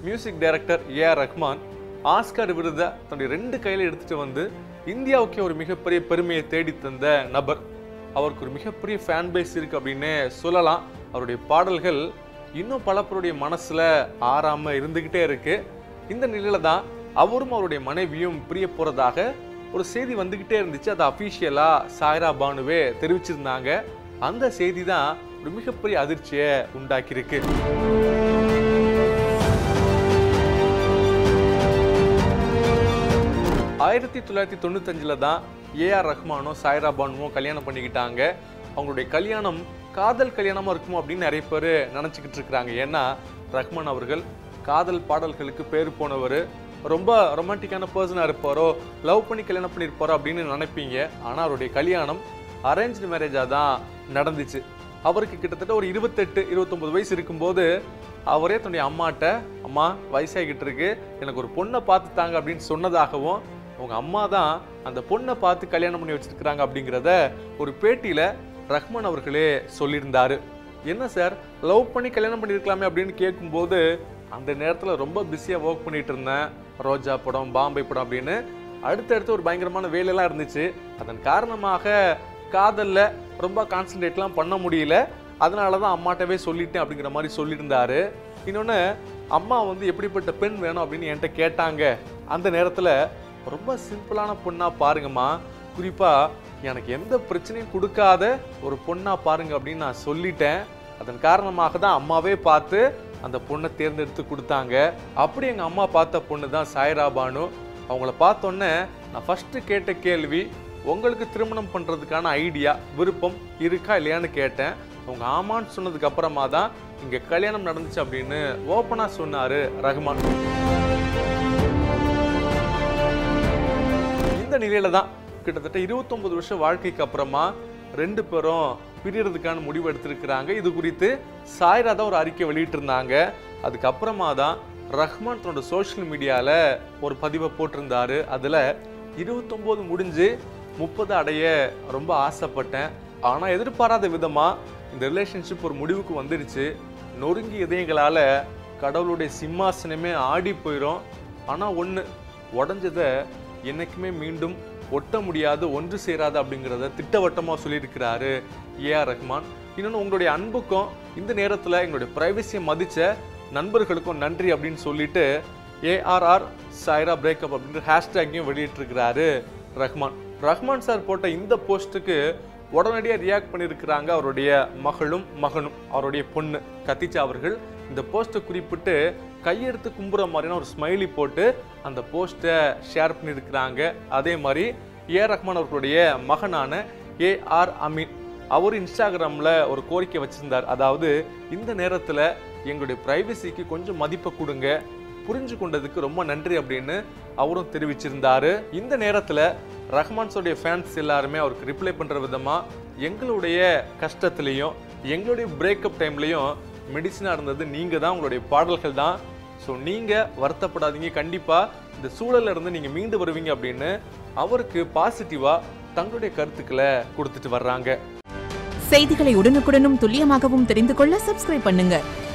music director A R Rahman Oscar விருதை தன்னுடைய ரெண்டு கையில எடுத்துட்டு வந்து இந்தியாவுக்கே ஒரு மிகப்பெரிய பெருமையை தேடி தந்த நபர் அவருக்கு ஒரு மிகப்பெரிய ஃபேன் பேஸ் இருக்கு அப்படின்னு சொல்லலாம் அவருடைய பாடல்கள் இன்னும் பல பேருடைய மனசுல ஆறாம இருந்துகிட்டே இருக்கு இந்த நிலையில தான் அவரும் அவருடைய மனைவியும் பிரிய போறதாக ஒரு செய்தி வந்துகிட்டே இருந்துச்சு அதை அஃபீஷியலா சாய்ரா பானுவே தெரிவிச்சிருந்தாங்க அந்த செய்தி தான் ஒரு மிகப்பெரிய அதிர்ச்சியை உண்டாக்கியிருக்கு ஆயிரத்தி தொள்ளாயிரத்தி தொண்ணூத்தஞ்சில் தான் ஏஆர் ரஹ்மானும் சாய்ரா பானுவும் கல்யாணம் பண்ணிக்கிட்டாங்க அவங்களுடைய கல்யாணம் காதல் கல்யாணமா இருக்குமோ அப்படின்னு நிறைய பேர் நினச்சிக்கிட்டு இருக்கிறாங்க ஏன்னா ரஹ்மான் அவர்கள் காதல் பாடல்களுக்கு பேர் போனவர் ரொம்ப ரொமான்டிக்கான பர்சனாக இருப்பாரோ லவ் பண்ணி கல்யாணம் பண்ணியிருப்பாரோ அப்படின்னு நினைப்பீங்க ஆனால் அவருடைய கல்யாணம் அரேஞ்ச்டு மேரேஜாக தான் நடந்துச்சு அவருக்கு கிட்டத்தட்ட ஒரு இருபத்தெட்டு இருபத்தொம்பது வயசு இருக்கும்போது அவரே தன்னுடைய அம்மாட்ட அம்மா வயசாகிக்கிட்டு இருக்கு எனக்கு ஒரு பொண்ணை பார்த்து தாங்க அப்படின்னு சொன்னதாகவும் அவங்க அம்மா தான் அந்த பொண்ணை பார்த்து கல்யாணம் பண்ணி வச்சிருக்கிறாங்க அப்படிங்கிறத ஒரு பேட்டியில ரஹ்மான் அவர்களே சொல்லியிருந்தாரு என்ன சார் லவ் பண்ணி கல்யாணம் பண்ணியிருக்கலாமே அப்படின்னு கேட்கும்போது அந்த நேரத்தில் ரொம்ப பிஸியாக ஒர்க் பண்ணிட்டு இருந்தேன் ரோஜா படம் பாம்பே படம் அப்படின்னு அடுத்தடுத்து ஒரு பயங்கரமான வேலையெல்லாம் இருந்துச்சு அதன் காரணமாக காதல்ல ரொம்ப கான்சென்ட்ரேட்லாம் பண்ண முடியல அதனால தான் அம்மாட்டவே சொல்லிட்டேன் அப்படிங்கிற மாதிரி சொல்லியிருந்தாரு இன்னொன்று அம்மா வந்து எப்படிப்பட்ட பெண் வேணும் அப்படின்னு என்கிட்ட கேட்டாங்க அந்த நேரத்தில் ரொம்ப சிம்பிளான பொண்ணா பாருங்கம்மா குறிப்பாக எனக்கு எந்த பிரச்சனையும் கொடுக்காத ஒரு பொண்ணா பாருங்க அப்படின்னு நான் சொல்லிட்டேன் அதன் காரணமாக தான் அம்மாவே பார்த்து அந்த பொண்ணை தேர்ந்தெடுத்து கொடுத்தாங்க அப்படி எங்கள் அம்மா பார்த்த பொண்ணு தான் சாய்ரா பானு அவங்கள பார்த்தோன்னே நான் ஃபஸ்ட்டு கேட்ட கேள்வி உங்களுக்கு திருமணம் பண்ணுறதுக்கான ஐடியா விருப்பம் இருக்கா இல்லையான்னு கேட்டேன் அவங்க ஆமான்னு சொன்னதுக்கு அப்புறமா தான் இங்கே கல்யாணம் நடந்துச்சு அப்படின்னு ஓப்பனாக சொன்னார் ரஹ்மான் இந்த நிலையில தான் கிட்டத்தட்ட 29 வருஷம் வாழ்க்கைக்கு அப்புறமா ரெண்டு பேரும் பிரியறதுக்கான முடிவு எடுத்திருக்கிறாங்க இது குறித்து சாய்ரா தான் ஒரு அறிக்கை வெளியிட்டிருந்தாங்க அதுக்கப்புறமா தான் ரஹ்மான் தன்னோட சோஷியல் மீடியால ஒரு பதிவை போட்டிருந்தாரு அதுல 29 முடிஞ்சு முப்பது அடைய ரொம்ப ஆசைப்பட்டேன் ஆனா எதிர்பாராத விதமா இந்த ரிலேஷன்ஷிப் ஒரு முடிவுக்கு வந்துருச்சு நொறுங்கி இதயங்களால கடவுளுடைய சிம்மாசனமே ஆடி போயிடும் ஆனா ஒண்ணு உடஞ்சதை என்னைக்குமே மீண்டும் ஒட்ட முடியாது ஒன்று சேராது அப்படிங்கிறத திட்டவட்டமாக சொல்லியிருக்கிறாரு ஏஆர் ரஹ்மான் இன்னொன்று உங்களுடைய அன்புக்கும் இந்த நேரத்தில் எங்களுடைய ப்ரைவசியை மதித்த நண்பர்களுக்கும் நன்றி அப்படின்னு சொல்லிட்டு ஏஆர்ஆர் சாய்ரா பிரேக்கப் அப்படின்ற ஹேஷ்டேக்கையும் வெளியிட்டிருக்கிறாரு ரஹ்மான் ரஹ்மான் சார் போட்ட இந்த போஸ்ட்டுக்கு உடனடியாக ரியாக்ட் பண்ணியிருக்கிறாங்க அவருடைய மகளும் மகனும் அவருடைய பொண்ணு கத்திச்சா அவர்கள் இந்த போஸ்ட்டை குறிப்பிட்டு கையெடுத்து கும்புற மாதிரியான ஒரு ஸ்மைலி போட்டு அந்த போஸ்ட்டை ஷேர் பண்ணியிருக்கிறாங்க அதே மாதிரி ஏ ரஹ்மான் அவர்களுடைய மகனான ஏ ஆர் அமீன் அவர் இன்ஸ்டாகிராமில் ஒரு கோரிக்கை வச்சிருந்தார் அதாவது இந்த நேரத்தில் எங்களுடைய ப்ரைவசிக்கு கொஞ்சம் மதிப்பை கொடுங்க புரிஞ்சு கொண்டதுக்கு ரொம்ப நன்றி அப்படின்னு அவரும் தெரிவிச்சிருந்தாரு இந்த நேரத்தில் ரஹ்மான்ஸோடைய ஃபேன்ஸ் எல்லாருமே அவருக்கு ரிப்ளை பண்ணுற விதமாக எங்களுடைய கஷ்டத்துலேயும் எங்களுடைய பிரேக்கப் டைம்லையும் மெடிசனாக இருந்தது நீங்கள் தான் உங்களுடைய பாடல்கள் தான் ஸோ நீங்கள் வருத்தப்படாதீங்க கண்டிப்பாக இந்த சூழல்ல இருந்து நீங்கள் மீண்டு வருவீங்க அப்படின்னு அவருக்கு பாசிட்டிவாக தங்களுடைய கருத்துக்களை கொடுத்துட்டு வர்றாங்க செய்திகளை உடனுக்குடனும் துல்லியமாகவும் தெரிந்து கொள்ள சப்ஸ்கிரைப் பண்ணுங்க